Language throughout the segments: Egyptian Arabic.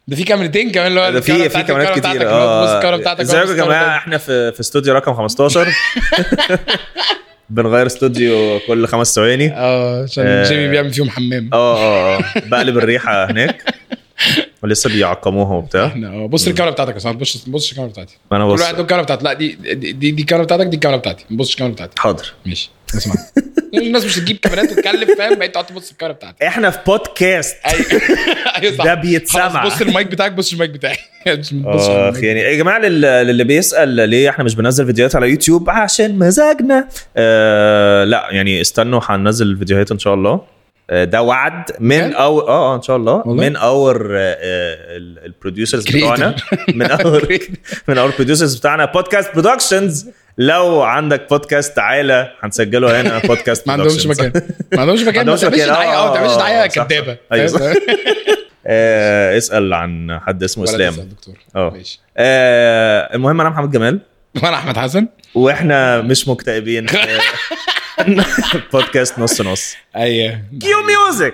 ده في كاميرتين كمان اللي هو ده في الكاميرا في بتاعتك، كاميرات الكاميرا كتير بتاعتك، اللي هو تبص اه الكاميرا بتاعتك ازيكم يا وتبص الكاميرا جماعه بتاعتك. احنا في في استوديو رقم 15 بنغير استوديو كل خمس ثواني اه عشان آه. جيمي بيعمل فيهم حمام اه اه اه بقلب الريحه هناك ولسه بيعقموها وبتاع احنا اه بص الكاميرا بتاعتك يا صاحبي بص بص الكاميرا بتاعتي ما انا كل بص واحد له الكاميرا بتاعته لا دي دي, دي, دي الكاميرا بتاعتك دي الكاميرا بتاعتي ما تبصش الكاميرا بتاعتي حاضر ماشي اسمع الناس مش هتجيب كاميرات وتكلف فاهم بقيت تقعد تبص الكاميرا بتاعتي احنا في بودكاست ايوه ايوه صح ده بيتسمع. خلاص بص المايك بتاعك بص المايك بتاعي مش بتبصش على اخ المايك. يعني يا جماعه لل- للي بيسال ليه احنا مش بننزل فيديوهات على يوتيوب عشان مزاجنا آه لا يعني استنوا هننزل فيديوهات ان شاء الله آه، ده وعد من بجد؟ او اه اه ان شاء الله والله؟ من اور البروديوسرز Creator. بتوعنا من اور من اور بروديوسرز بتاعنا بودكاست برودكشنز لو عندك بودكاست تعالى هنسجله هنا بودكاست ما عندهمش Productions. مكان ما عندهمش مكان ما عندهمش تعملش مكان. دعايه اه ما تعملش آه، دعايه صح، صح. كدابه أيوة، فاهم؟ آه اسال عن حد اسمه ولا اسلام تسأل دكتور اه ماشي آه، المهم انا محمد جمال وانا احمد حسن واحنا مش مكتئبين في بودكاست نص نص ايوه كيو ميوزك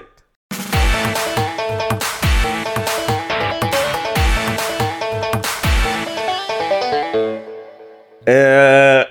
آه،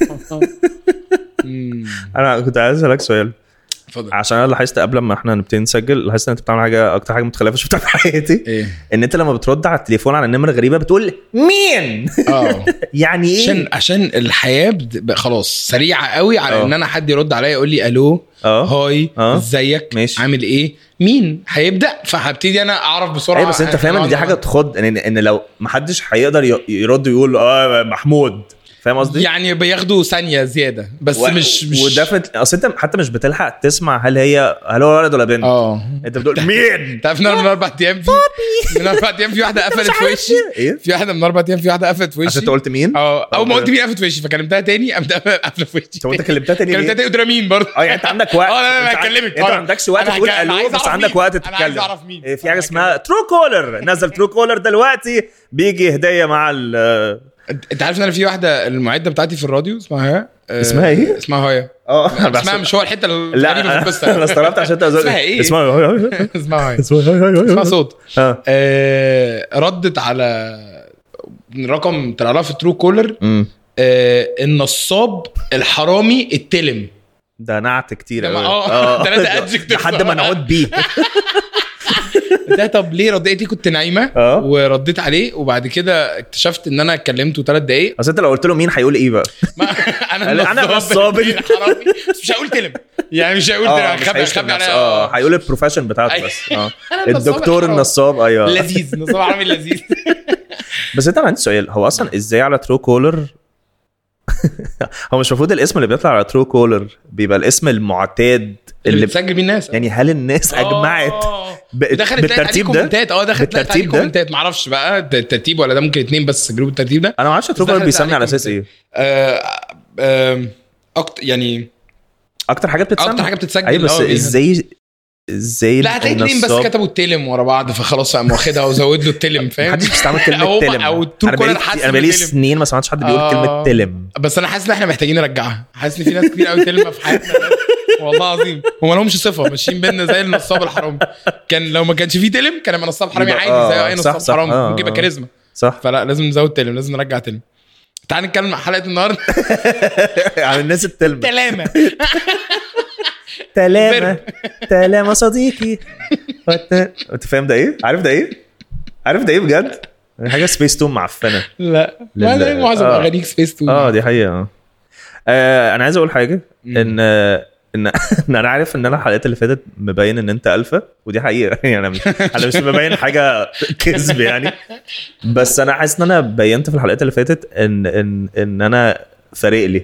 مم. انا كنت عايز اسالك سؤال اتفضل عشان انا لاحظت قبل ما احنا نبتدي نسجل لاحظت ان انت بتعمل حاجه اكتر حاجه متخلفه شفتها في حياتي ايه ان انت لما بترد على التليفون على نمره غريبه بتقول مين اه يعني ايه عشان عشان الحياه بت- بقى خلاص سريعه قوي على اه. ان انا حد يرد عليا يقول لي الو اه هاي اه. ازيك ماشي. عامل ايه مين هيبدا فهبتدي انا اعرف بسرعه ايوه بس انت فاهم ان دي حاجه تخض ان ان لو محدش هيقدر ي- يرد ويقول اه محمود فاهم قصدي؟ يعني بياخدوا ثانيه زياده بس و- مش مش ودفت اصل انت حتى مش بتلحق تسمع هل هي هل هو ولد ولا بنت اه انت بتقول مين انت عارف ان انا من اربع ايام في من اربع ايام في واحده قفلت في وشي ايه في واحده من اربع ايام في واحده قفلت في وشي عشان انت قلت مين اه اول ما طب- قلت مين قفلت في وشي فكلمتها تاني قامت قافله في وشي طب انت كلمتها تاني كلمتها ليه؟ تاني قلت لها مين برضه اه يعني انت عندك وقت اه لا لا انت لا عن- هكلمك انت ما عندكش وقت أنا تقول هك- أنا عايز الو بس أعرف عندك مين. وقت انا عايز تتكلم اعرف مين إيه، في حاجه أنا اسمها ترو كولر نزل ترو كولر دلوقتي بيجي هديه مع ال انت انت عارف ان انا في واحده المعده بتاعتي في الراديو اسمها هيا آه، اسمها ايه؟ اسمها هيا اه اسمها مش هو الحته الغريبه في لا انا القصه استغربت عشان انت اسمها ايه؟ اسمها اسمها هيا اسمها اسمها صوت اه آه، ردت على رقم طلع لها في ترو كولر أمم. آه، النصاب الحرامي التلم ده نعت كتير ده ما- قوي. اه، تلاتة adjectives. لحد ما نعود بيه ده طب ليه رديتي كنت نايمه اه. ورديت عليه وبعد كده اكتشفت ان انا كلمته ثلاث دقايق اصل انت لو قلت له مين هيقول ايه بقى؟ ما انا أنا نصاب. الحرامي بس مش هقول تلم يعني مش هقول تلم اه مش خبي هيشتم خبي نفسه. على اه هيقول البروفيشن بتاعته أيوة. بس اه أنا النصاب الدكتور الحرامي. النصاب ايوه لذيذ نصاب حرامي لذيذ بس انت عندي سؤال هو اصلا ازاي على ترو كولر هو مش المفروض الاسم اللي بيطلع على ترو كولر بيبقى الاسم المعتاد اللي اللي بتسجل بيه الناس يعني هل الناس اجمعت آه. ب- دخلت لقيت عليه بالترتيب ده كومنتات اه دخلت لقيت عليه بالترتيب ده كومنتات معرفش بقى الت- الترتيب ولا ده ممكن اتنين بس جروب الترتيب ده انا ما اعرفش ترو دخلت كولر بيسمي عليه على اساس ايه آه، آه، اكتر يعني اكتر حاجه بتتسمى اكتر حاجه بتتسجل ايوه بس آه، بيها. ازاي ازاي لا هتلاقي اتنين بس النصاب- كتبوا التلم ورا بعض فخلاص قام واخدها وزود له التلم فاهم محدش بيستعمل كلمه أو- تلم أو الترو انا بقالي كولر كتير- حاسس انا بقالي بتلم. سنين ما سمعتش حد بيقول آه. كلمه تلم بس انا حاسس ان احنا محتاجين نرجعها حاسس ان في ناس كتير قوي تلمه في حياتنا والله العظيم هم لهمش صفه ماشيين بينا زي النصاب الحرامي كان لو ما كانش فيه تلم كان يبقى نصاب حرامي يبقى- عادي آه، زي اي صح، نصاب صح، حرامي آه، ممكن يبقى آه. كاريزما صح فلا لازم نزود تلم لازم نرجع تلم تعال نتكلم عن حلقه النهارده عن الناس التلم تلامه تلامة تلامة صديقي وت- انت فاهم ده ايه؟ عارف ده ايه؟ عارف ده ايه بجد؟ حاجه سبيس تون معفنه لا لل- ما ده معظم آه. اغانيك سبيس تون اه دي حقيقه اه آه، انا عايز اقول حاجه ان ان ان انا عارف ان انا الحلقات اللي فاتت مبين ان انت الفا ودي حقيقه يعني انا مش انا مش مبين حاجه كذب يعني بس انا حاسس ان انا بينت في الحلقات اللي فاتت ان ان ان انا فارق لي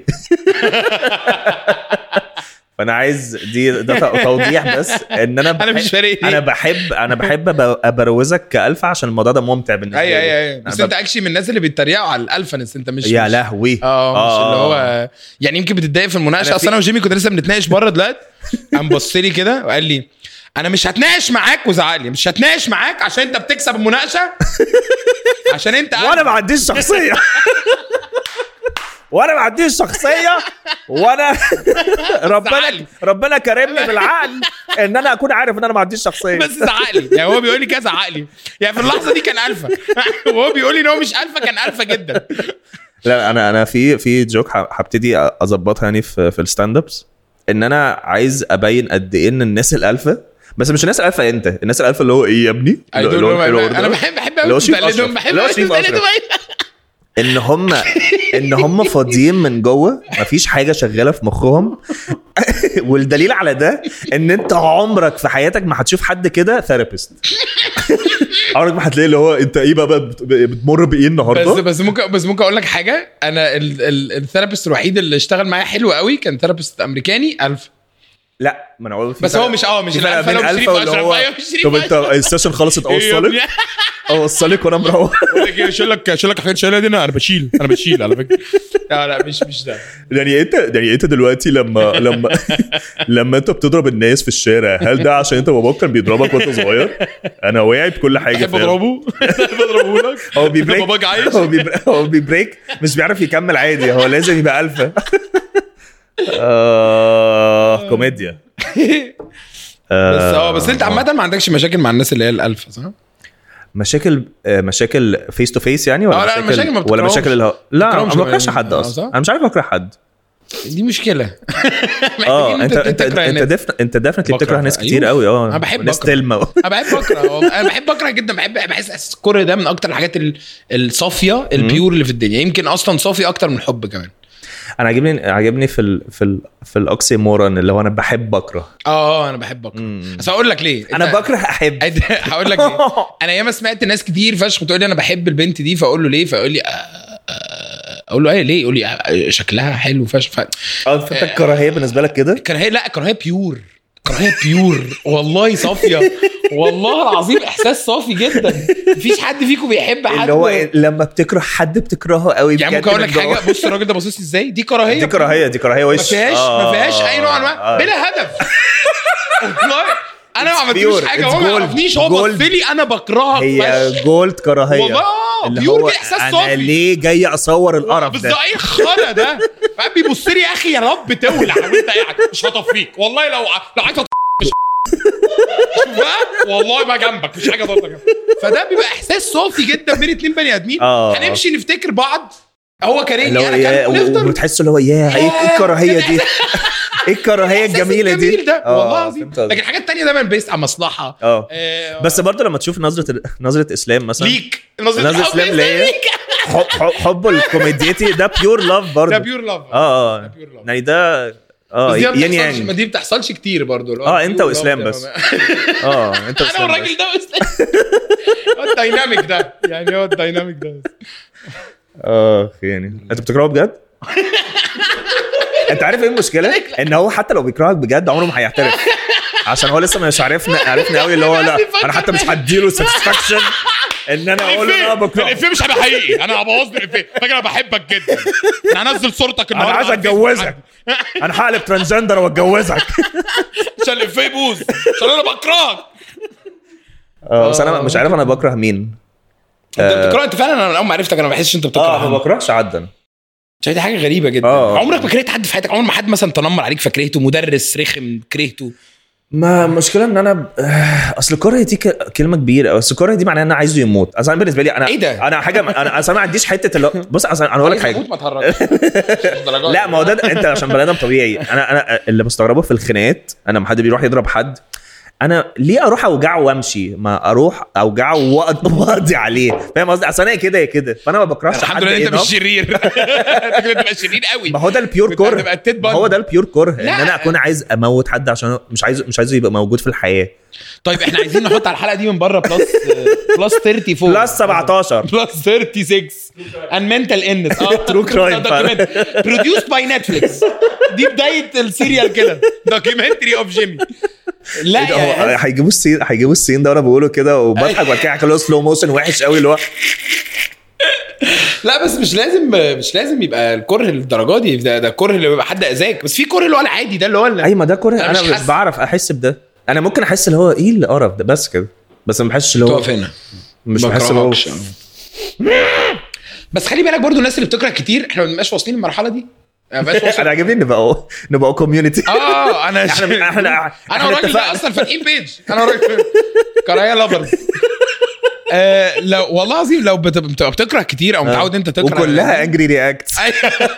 فانا عايز دي ده توضيح بس ان انا انا مش فارق لي انا بحب انا بحب أب- ابروزك كالفا عشان الموضوع ده ممتع بالنسبه لي ايوه ايوه ايوه بس أنا انت اكشلي من الناس اللي بيتريقوا على الالفنس انت مش يا مش- لهوي اه مش اللي هو يعني يمكن بتتضايق في المناقشه أنا اصل في- انا وجيمي كنا لسه بنتناقش بره دلوقتي قام بص لي كده وقال لي انا مش هتناقش معاك وزعل لي مش هتناقش معاك عشان انت بتكسب المناقشه عشان انت وانا ما عنديش شخصيه وانا ما عنديش شخصيه وانا ربنا زعلي. ربنا كرمني بالعقل ان انا اكون عارف ان انا ما عنديش شخصيه بس زعقلي يعني هو بيقول لي كذا عقلي يعني في اللحظه دي كان الفا وهو بيقول لي ان هو مش الفا كان الفا جدا لا انا انا في في جوك ه- هبتدي اظبطها يعني في في الستاند ابس ان انا عايز ابين قد ايه ان الناس الالفا بس مش الناس الالفا انت الناس الالفا اللي هو ايه يا ابني I اللي don't هو- know, اللي هو- انا بحب بحب اللي هو قوي شريف تقلدهم أشرف. بحب اللي هو قوي شريف تقلدهم ان هم ان هم فاضيين من جوه مفيش حاجه شغاله في مخهم والدليل على ده ان انت عمرك في حياتك ما هتشوف حد كده ثيرابيست عمرك ما هتلاقي اللي هو انت ايه بقى بت- بتمر بايه بس النهارده بس ممكن بس ممكن اقول لك حاجه انا ال- ال- الثيرابيست الوحيد اللي اشتغل معايا حلو قوي كان ثيرابيست امريكاني الف لا ما انا اقول في بس فرق- هو مش اه مش في فرق الالفا بين لو مش شريف الفا واللي اشرف هو ايوه مش شريف طب انت أشرف. السيشن خلصت إيه يا اوصلك ابني؟ اوصلك وانا مروح بقول لك ايه شيل لك شيل لك حاجات شايلها دي انا انا بشيل انا بشيل على فكره لا لا مش مش ده يعني انت يعني انت دلوقتي لما لما لما انت بتضرب الناس في الشارع هل ده عشان انت باباك كان بيضربك وانت صغير؟ انا واعي بكل حاجه تحب فاهم؟ اضربه تحب اضربه لك هو بيبريك باباك عايش هو بيبريك هو بيبريك مش بيعرف يكمل عادي هو لازم يبقى الفا آه كوميديا بس اه بس انت عامه ما عندكش مشاكل مع الناس اللي هي الالفا صح؟ مشاكل آه، مشاكل فيس تو فيس يعني ولا اه، لا، مشاكل ما ولا بتكرههمش. مشاكل اللي هو لا ما بتكرههمش بكرهش كمان. حد اه، اصلا صح؟ انا مش عارف اكره حد دي مشكله اه محتاجين انت انت تكره انت الناس. ديفن انت ديفنتلي بكره. بتكره ناس أيوه. كتير قوي اه انا بحب ناس أكره. تلمة انا بحب اكره والله. انا بحب اكره جدا بحب بحس إحساس الكره ده من اكتر الحاجات ال- الصافيه البيور اللي في الدنيا يمكن اصلا صافي اكتر من الحب كمان انا عاجبني عاجبني في ال في ال في الاوكسيمورون اللي هو انا بحب اكره اه اه انا بحب اكره مم. بس هقول لك ليه انا أنت- بكره احب هقول لك ليه انا ياما سمعت ناس كتير فشخ بتقول لي انا بحب البنت دي فاقول له ليه فيقول لي آه، آه، اقول له ايه ليه يقول لي آه، شكلها حلو فشخ ف... اه فانت الكراهيه بالنسبه لك كده كراهيه لا كراهيه بيور كراهيه بيور والله صافيه والله العظيم احساس صافي جدا مفيش حد فيكم بيحب حد اللي هو إيه، لما بتكره حد بتكرهه قوي يعني بجد ممكن اقول لك من جوه. حاجه بص الراجل ده باصص لي ازاي دي كراهيه دي كراهيه دي كراهيه وش ما فيهاش ما فيهاش اي نوع من انواع بلا هدف والله انا ما It's عملتلوش pure. حاجه It's هو ما gold. يعرفنيش هو Gold. بص لي انا بكرهك هي فشخ. جولد كراهيه والله آه، اللي بيور هو كده احساس انا صافي ليه جاي اصور القرف بس ده ده ايه الخرا ده فقام بيبص لي يا اخي يا رب تولع وانت قاعد مش هطفيك والله لو لو عايز أط- مش شوف بقى والله ما جنبك مش حاجه ضدك فده بيبقى احساس صافي جدا بين اتنين بني ادمين آه. هنمشي نفتكر بعض هو اللي كارهني هو انا يا- كان ونفضل وبتحس اللي هو يا ايه إيه الكراهيه دي ايه الكراهيه الإحساس الجميله دي الجميل ده آه، والله العظيم فهمت قصدك. لكن الحاجات التانية دايما بيست على مصلحه اه آه، بس برضه لما تشوف نظره نظره اسلام مثلا ليك نظرة نظرة الحب إسلام ليا. ليك. حب حب حبه الكوميديتي ده بيور لاف برضه ده بيور لاف اه ده اه pure love. يعني ده اه بس دي ما ين بتحصلش يانج ما دي بتحصلش كتير برضو اللي هو آه، أنت pure love وإسلام ده بس. ما- اه انت انا وإسلام بس. والراجل ده بس هو الدايناميك ده يعني هو الدايناميك ده بس. اه يعني انت بتكرهه بجد؟ انت عارف ايه المشكله؟ ان هو حتى لو بيكرهك بجد عمره ما هيعترف عشان هو لسه مش عارفنا عارفنا قوي اللي هو لا انا حتى مش هديله ساتسفاكشن ان انا اقول له إن انا بكرهه الافيه مش هيبقى حقيقي انا هبوظ لي الافيه فاكر انا بحبك جدا انا هنزل صورتك انا النهارده عايز على الفيسبوك اتجوزك انا هقلب ترانسجندر واتجوزك عشان الافيه يبوظ عشان انا بكرهك اه بس انا مش عارف انا بكره مين انت بتكره انت فعلا انا اول ما عرفتك انا ما بحسش انت بتكره اه حد. ما بكرهش عدا شايف دي حاجه غريبه جدا آه. عمرك ما كرهت حد في حياتك عمر ما حد مثلا تنمر عليك فكرهته مدرس رخم كرهته ما المشكله ان انا ب... آه، اصل الكره دي ك- كلمه كبيره بس الكره دي معناها ان انا عايزه يموت اصل انا بالنسبه لي انا إيه ده؟ انا حاجه انا اصل أنا ما عنديش حته اللي هو- بص اصل انا هقول لك عايز حاجه اموت ما تهرجش لا ما هو ده انت عشان بني ادم طبيعي انا انا اللي بستغربه في الخناقات انا لما حد بيروح يضرب حد انا ليه اروح اوجعه وامشي ما اروح اوجعه وأقض- واقضي عليه فاهم قصدي اصل انا كده يا كده فانا ما بكرهش الحمد حد لله انت مش enough. شرير انت كده تبقى شرير قوي ما هو ده البيور كنت كره هتبقى التيد ما باني. هو ده البيور كره ان لا. انا اكون عايز اموت حد عشان مش عايز مش عايزه يبقى موجود في الحياه طيب احنا عايزين نحط على الحلقه دي من بره بلس بلس 34 بلس 17 بلس 36 and mental illness اه True crime فعلا. produced by Netflix دي بدايه السيريال كده دوكيومنتري اوف جيمي لا إيه ده، هو يا هيجيبوا السين هيجيبوا السين ده وانا بقوله كده وبضحك وبعد كده هيخلوه سلو موشن وحش قوي اللي هو لا بس مش لازم مش لازم يبقى الكره للدرجه دي ده, ده الكره اللي بيبقى حد اذاك بس في كره اللي هو العادي ده اللي هو اللي اي ما ده كره أنا انا مش مش حاسس. بعرف احس بده انا ممكن احس اللي هو ايه القرف ده بس كده بس ما بحسش اللي هو تقف هنا مش بحس اللي هو بكرهكش. بس خلي بالك برضو الناس اللي بتكره كتير احنا ما بنبقاش واصلين للمرحله دي ما بنبقاش واصلين انا عاجبني نبقى نبقى كوميونتي اه انا احنا احنا انا احنا وراجل اتفقنا. ده اصلا فاتحين بيج انا وراجل كرايه لافرز آه لو والله العظيم لو بت- بتبقى بتكره كتير او متعود انت تكره وكلها انجري رياكت أيوة.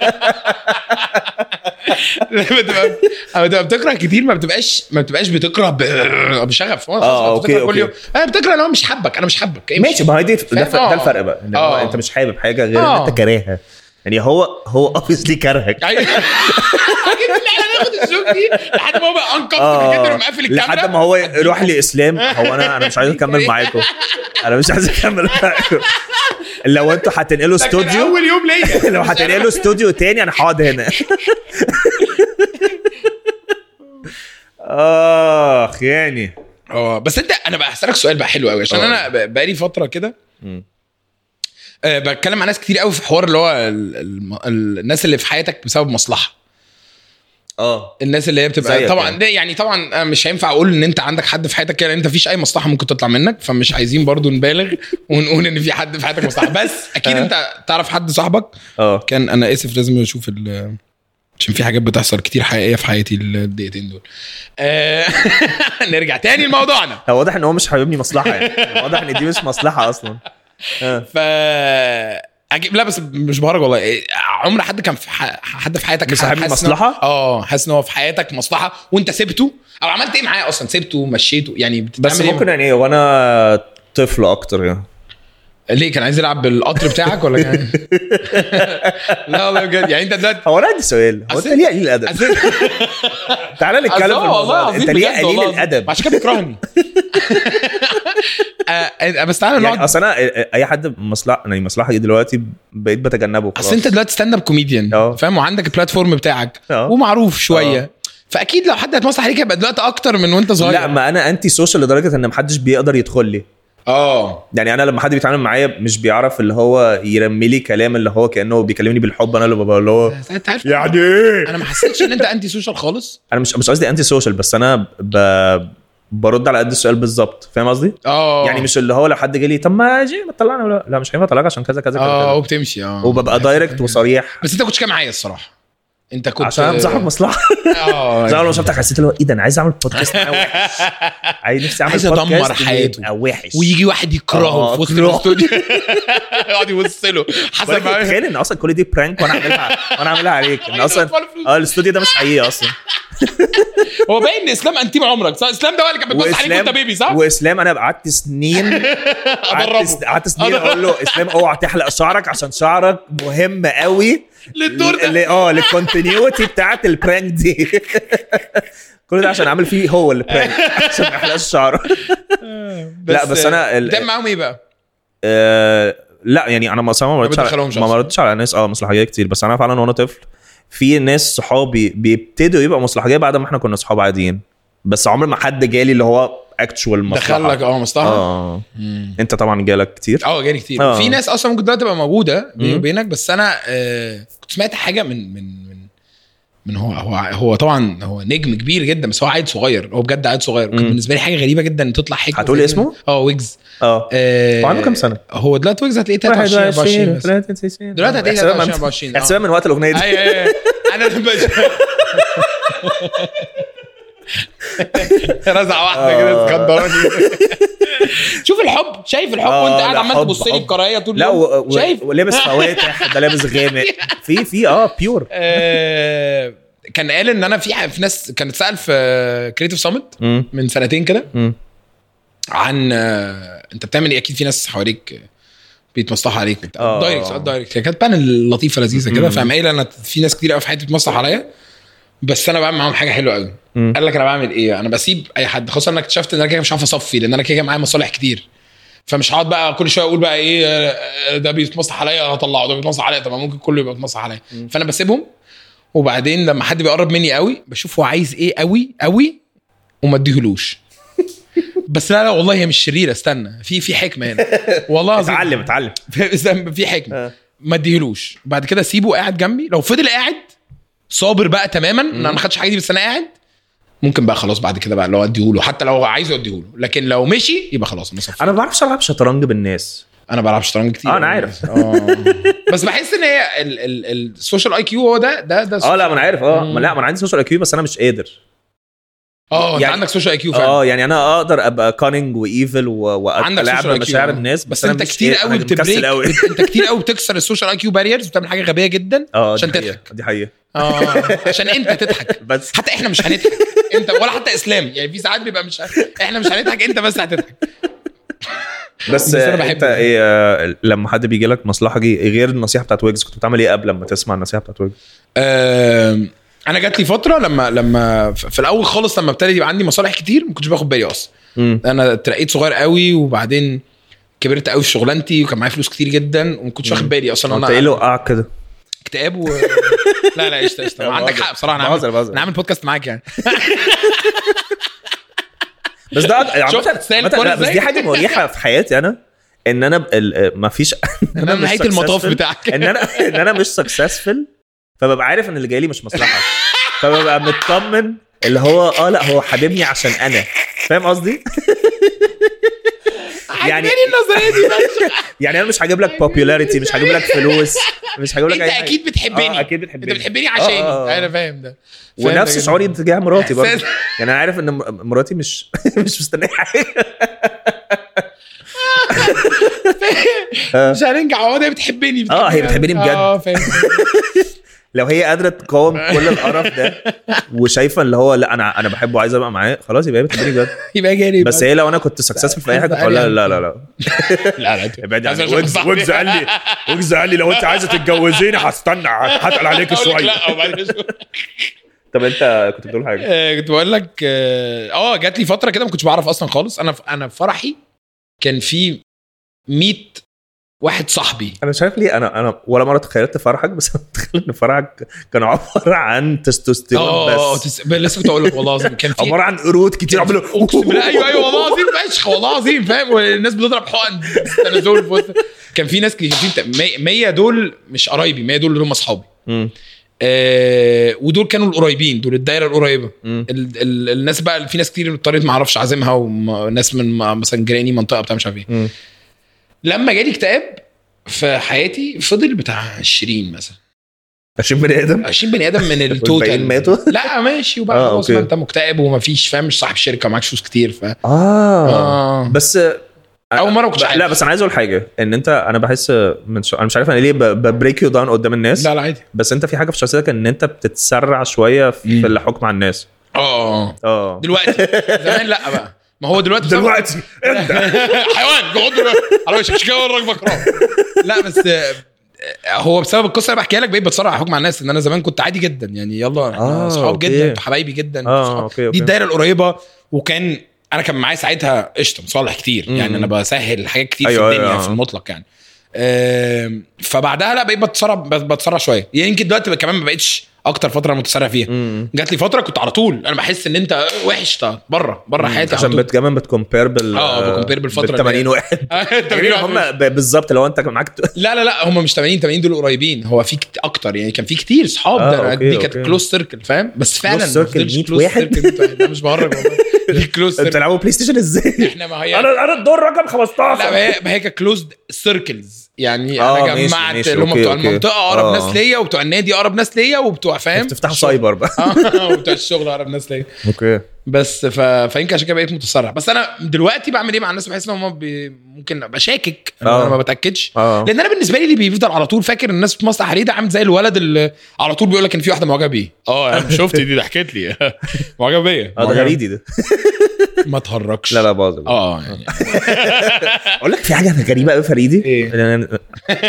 لما تبقى لما تبقى بتكره كتير ما بتبقاش ما بتبقاش بتكره ب- بشغف خلاص، آه، خلاص، أوكي، بتكره كل أوكي. يوم انا بتكره لو مش حابك انا مش حابك امشي. ماشي ما هي دي ده, فاهم؟ ده آه. الفرق بقى ان هو آه. انت مش حابب حاجه غير آه. ان انت كارهها يعني هو هو اوبسلي كارهك ايوه اكيد ان احنا ناخد الشوك دي لحد ما هو بقى انكمفتبل جدا اه ومقفل الكاميرا لحد ما هو يروح لي اسلام هو انا انا مش عايز اكمل معاكم انا مش عايز اكمل معاكم لو انتوا هتنقلوا ده كان استوديو اول يوم ليا لو هتنقلوا استوديو تاني انا هقعد هنا اخ يعني اه بس انت انا بقى هسالك سؤال بقى حلو قوي عشان اه. انا ب- بقالي فتره كده مم. آه، بتكلم مع ناس كتير قوي في حوار اللي هو ال- الم- ال- الناس اللي في حياتك بسبب مصلحه اه الناس اللي هي بتبقى زيك طبعا يعني. ده يعني طبعا أنا مش هينفع اقول ان انت عندك حد في حياتك كده لأن انت مفيش اي مصلحه ممكن تطلع منك فمش عايزين برضو نبالغ ونقول ان في حد في حياتك مصلحه بس اكيد اه. انت تعرف حد صاحبك اه كان انا اسف لازم اشوف ال عشان في حاجات بتحصل كتير حقيقيه في حياتي الدقيقتين دول آه، نرجع تاني لموضوعنا هو واضح ان هو مش حاببني مصلحه يعني واضح ان دي مش مصلحه اصلا اه ف اجيب لا بس مش بهرج والله إيه، عمر حد كان في ح... حد في حياتك مش صاحب حاسس إن هو- مصلحة؟ اه حاسس ان هو في حياتك مصلحه وانت سبته او عملت ايه معاه اصلا سبته مشيته يعني بتعمل بس إيه؟ ممكن يعني وانا طفل اكتر يعني ليه كان عايز يلعب بالقطر بتاعك ولا كان لا والله بجد يعني انت دلوقتي هو انا عندي سؤال هو انت أصل- ليه قليل الادب؟ أصل- تعالى نتكلم في أصل هو الموضوع والله ده. العظيم انت ليه بجد والله قليل العظيم. الادب؟ عشان كده بيكرهني آه، بس تعالى يعني نقعد اصل انا اي حد مصلحه يعني مصلحه دي دلوقتي بقيت بتجنبه خلاص اصل انت دلوقتي ستاند اب كوميديان اه. فاهم وعندك البلاتفورم بتاعك اه. ومعروف شويه اه. فاكيد لو حد هيتمسح عليك هيبقى دلوقتي اكتر من وانت صغير لا ما انا انتي سوشيال لدرجه ان محدش بيقدر يدخل لي اه يعني انا لما حد بيتعامل معايا مش بيعرف اللي هو يرمي لي كلام اللي هو كانه بيكلمني بالحب انا اللي ببقى اللي هو انت عارف يعني ايه انا ما حسيتش ان انت انتي سوشيال خالص انا مش مش قصدي انتي سوشيال بس انا ب... برد على قد السؤال بالظبط فاهم قصدي؟ اه يعني مش اللي هو لو حد جه لي طب ما جي ما تطلعنا ولا لا مش هينفع اطلعك عشان كذا كذا كذا اه كذا وبتمشي اه وببقى دايركت وصريح بس انت كنتش كده معايا الصراحه انت كنت عشان انا صاحب مصلحه اه زي اول ما شفتك حسيت اللي هو ايه ده انا عايز اعمل بودكاست معاه وحش عايز نفسي اعمل عايز أدمر بودكاست حياته. ويبقى وحش ويجي واحد يكرهه اه، في وسط كرهه. الاستوديو يقعد يبص له حسب ولكن ما تخيل ان اصلا كل دي برانك وانا اعملها وانا اعملها عليك ان عايز اصلا أطفال فلوس. اه الاستوديو ده مش حقيقي اصلا هو باين ان اسلام انتيم عمرك صح اسلام ده هو اللي كان بيبص عليك وانت بيبي صح؟ واسلام انا قعدت سنين قعدت أدربه. قعدت سنين أدربه. اقول له اسلام اوعى تحلق شعرك عشان شعرك مهم قوي للدور ده ل- اه للكونتينيوتي بتاعت البرانك دي كل ده عشان اعمل فيه هو البرانك عشان ما يحلقش شعره لا، بس أنا ال- بتعمل معاهم ايه بقى؟ آه، لا يعني انا مثلا ما ردتش بتدخلهمش على ما أصلاً. ردتش على ناس اه مصلحجيه كتير بس انا فعلا وانا طفل في ناس صحابي بيبتدوا يبقى مصلحجيه بعد ما احنا كنا صحاب عاديين بس عمر ما حد جالي اللي هو اكتشوال مصلحه دخل لك اه مصلحه اه مم. انت طبعا جالك كتير اه جالي كتير اه. في ناس اصلا ممكن دلوقتي تبقى موجوده بيني مم. وبينك بس انا آه كنت سمعت حاجه من من من من هو هو هو طبعا هو نجم كبير جدا بس هو عيل صغير هو بجد عيل صغير كان مم. بالنسبه لي حاجه غريبه جدا ان تطلع حكمه هتقول زي اسمه؟ كده. اه ويجز اه آه هو عنده كام سنه؟ هو دلوقتي ويجز هتلاقيه 23 24 بس دلوقتي هتلاقيه 23 24 احسبها من وقت الاغنيه دي ايوه ايوه انا لما رزع واحده كده آه. اسكندراني شوف الحب شايف الحب آه، وانت قاعد لا، عمال حب، تبص لي حب. بكراهيه طول لا اليوم و... و... شايف ولابس فواتح ده لابس غامق في في اه بيور آه، كان قال ان انا في في ناس كانت سال في كريتيف سامت من سنتين كده عن آه، انت بتعمل ايه اكيد في ناس حواليك بيتمصلحوا عليك وبتاع. آه. دايركت سؤال دايركت هي كانت بانل لطيفه لذيذه كده مم. فقام قايل انا في ناس كتير قوي في حياتي بتمصلح عليا بس انا بعمل معاهم حاجه حلوه قوي مم. قال لك انا بعمل ايه انا بسيب اي حد خاصه انا اكتشفت ان انا كده مش عارف اصفي لان انا كده معايا مصالح كتير فمش هقعد بقى كل شويه اقول بقى ايه آه، ده بيتمصلح عليا هطلعه ده بيتمصلح عليا طب ما ممكن كله يبقى بيتمصلح عليا فانا بسيبهم وبعدين لما حد بيقرب مني قوي بشوف هو عايز ايه قوي قوي وما اديهولوش بس لا لا والله هي مش شريره استنى في في حكمه هنا والله العظيم اتعلم اتعلم استنى، في حكمه آه. ما اديهولوش بعد كده سيبه قاعد جنبي لو فضل قاعد صابر بقى تماما ان انا ما خدتش حاجه دي بس انا قاعد ممكن بقى خلاص بعد كده بقى اللي هو اديهوله حتى لو هو عايزه اديهوله لكن لو مشي يبقى خلاص انا صفي انا ما بعرفش العب شطرنج بالناس انا بلعب شطرنج كتير آه، أنا عارف. اه بس بحس ان هي ال- ال- ال- السوشيال اي كيو هو ده ده ده اه لا ما انا عارف اه مم. ما لا ما انا عندي سوشيال اي كيو بس انا مش قادر اه انت يعني- عندك سوشيال اي كيو فعلا اه يعني انا اقدر ابقى كاننج وايفل عندك والعب social IQ بمشاعر آه. الناس بس, أنا انت مش كتير قادر- قوي أنا مكسل بتبريك قوي انت كتير قوي بتكسر السوشيال اي كيو باريرز وبتعمل حاجه غبيه جدا اه عشان دي حقيقة. تضحك. دي حقيقه اه عشان انت تضحك بس حتى احنا مش هنضحك انت ولا حتى اسلام يعني في ساعات بيبقى مش احنا مش هنضحك انت بس هتضحك بس, بس أنا آه، بحبه. انت ايه آه، لما حد بيجي لك مصلحه جي غير النصيحه بتاعت ويجز كنت بتعمل ايه قبل لما تسمع النصيحه بتاعت ويجز؟ آم، انا جات لي فتره لما لما ف- في الاول خالص لما ابتدى يبقى عندي مصالح كتير ما كنتش باخد بالي اصلا مم. انا اترقيت صغير قوي وبعدين كبرت قوي في شغلانتي وكان معايا فلوس كتير جدا وما كنتش واخد بالي اصلا انت انا ايه اللي وقعك كده؟ اكتئاب و... لا لا قشطه قشطه عندك حق بصراحه انا بهزر- عامل بهزر. انا عامل بودكاست معاك يعني بس ده عامة- شفت تستاهل عامة- الكورة لا، بس ازاي؟ دي حاجه مريحه في حياتي انا ان انا ما فيش انا مش نهايه المطاف successful. بتاعك ان انا ان انا مش سكسسفل فببقى عارف ان اللي جاي لي مش مصلحه فببقى مطمن اللي هو اه لا هو حاببني عشان انا فاهم قصدي؟ يعني يعني النظريه دي ماشي. يعني انا مش هجيب لك popularity مش هجيب لك فلوس مش هجيب لك انت اي حاجه اكيد بتحبني اه اكيد انت بتحبني بتحبني عشاني آه، آه. انا فاهم ده فاهم ونفس ده شعوري تجاه مراتي برضه إحساس. يعني انا عارف ان مر- مراتي مش مش مستنيه حاجه جدا. مش هننجح هو ده بتحبني آه، هي بتحبني بجد. اه فاهم لو هي قادره تقاوم كل القرف ده وشايفه اللي هو لا انا انا بحبه وعايز ابقى معاه خلاص يبقى هي بتحبني بجد يبقى جاري بس هي لو انا كنت سكسسفul في اي حاجه كنت هقول لها لا لا لا لا لا ابعدي عايز عني أشوف ويجز صاحبي. ويجز قال لي ويجز قال لي لو انت عايزه تتجوزيني هستنى هتقل عليك أقول لك شويه لا وبعدين أشوف. طب انت كنت بتقول حاجه آه، كنت بقول لك اه آه، جات لي فتره كده ما كنتش بعرف اصلا خالص انا انا في فرحي كان في 100 واحد صاحبي انا مش عارف ليه انا انا ولا مره تخيلت فرحك بس انا متخيل ان فرحك كان عباره عن تستوستيرون اه بس تس- لسه كنت اقول لك والله العظيم كان في عباره عن قرود كتير عملوا اقسم بالله ايوه ايوه والله العظيم فشخ والله العظيم فاهم والناس بتضرب حقن تنازل في وسط كان في ناس كتير 100 دول مش قرايبي 100 دول اللي هم اصحابي مم. آه ودول كانوا القريبين دول الدايره القريبه مم. ال ال الناس بقى في ناس كتير اضطريت ما اعرفش اعزمها وناس من م- مثلا جيراني منطقه بتاع مش عارف ايه مم. لما جالي اكتئاب في حياتي فضل بتاع 20 مثلا 20 بني ادم 20 بني ادم من والباقيين التوتال ماتوا لا ماشي وبقى آه، خلاص أوكي. ما انت مكتئب ومفيش فاهم مش صاحب شركه ومعكش فلوس كتير ف اه اه بس اول مره ما كنتش عارف لا بس انا عايز اقول حاجه ان انت انا بحس من شو... انا مش عارف انا ليه ببريك يو داون قدام الناس لا لا عادي بس انت في حاجه في شخصيتك ان انت بتتسرع شويه في مم. الحكم على الناس اه اه دلوقتي زمان لا بقى ما هو دلوقتي بسبب- دلوقتي انت حيوان بغض النظر على وشك مش كده الركبه كرام لا بس آه، هو بسبب القصه اللي بحكيها لك بقيت بتصارع على حكم على الناس ان انا زمان كنت عادي جدا يعني يلا احنا آه، اصحاب أوكي. جدا انتوا حبايبي جدا آه، صحاب. أوكي، أوكي. دي الدايره القريبه وكان انا كان معايا ساعتها قشطه مصالح كتير مم. يعني انا بسهل حاجات كتير أيوة، في الدنيا أيوة. في المطلق يعني آم، فبعدها لا بقيت بتسرع بتسرع شويه يعني يمكن دلوقتي كمان ما بقتش اكتر فتره انا متسرع فيها مم. جات لي فتره كنت على طول انا بحس ان انت وحش طب بره بره حياتي على عشان طول. بت كمان بتكمبير بال آه، بكومبير بالفترة بال 80 واحد انت يعني هم ب- بالظبط لو انت كان معاك لا لا لا هم مش 80 80 دول قريبين هو في كت- اكتر يعني كان في كتير صحاب آه، ده أنا أوكي، دي كانت أوكي. كلوز سيركل فاهم بس فعلا Close circle 100 واحد؟ ده مش بهرج والله دي كلوز انت سيركل بتلعبوا بلاي ستيشن ازاي؟ احنا ما هي انا انا الدور رقم لا 15 ما هي ما هي كانت كلوزد سيركلز يعني آه، انا ماشي، جمعت ماشي، اللي هم أوكي، بتوع أوكي. المنطقه اقرب آه. ناس ليا وبتوع النادي اقرب ناس ليا وبتوع فاهم تفتحوا الشغل. سايبر بقى آه، وبتوع الشغل اقرب ناس ليا اوكي بس ف... فيمكن عشان كده بقيت متسرع بس انا دلوقتي بعمل ايه مع الناس بحس ان هم بي... ممكن ابقى شاكك آه. انا ما بتاكدش اه لان انا بالنسبه لي اللي بيفضل على طول فاكر الناس في مصلحه حريده عامل زي الولد اللي على طول بيقول لك ان في واحده معجبه بيه اه انا شفت دي ضحكت لي معجبه بيا اه ده معجبة. غريدي ده ما تهرجش لا لا باظ اه يعني اقول لك في حاجه غريبه قوي فريدي إيه؟ إن-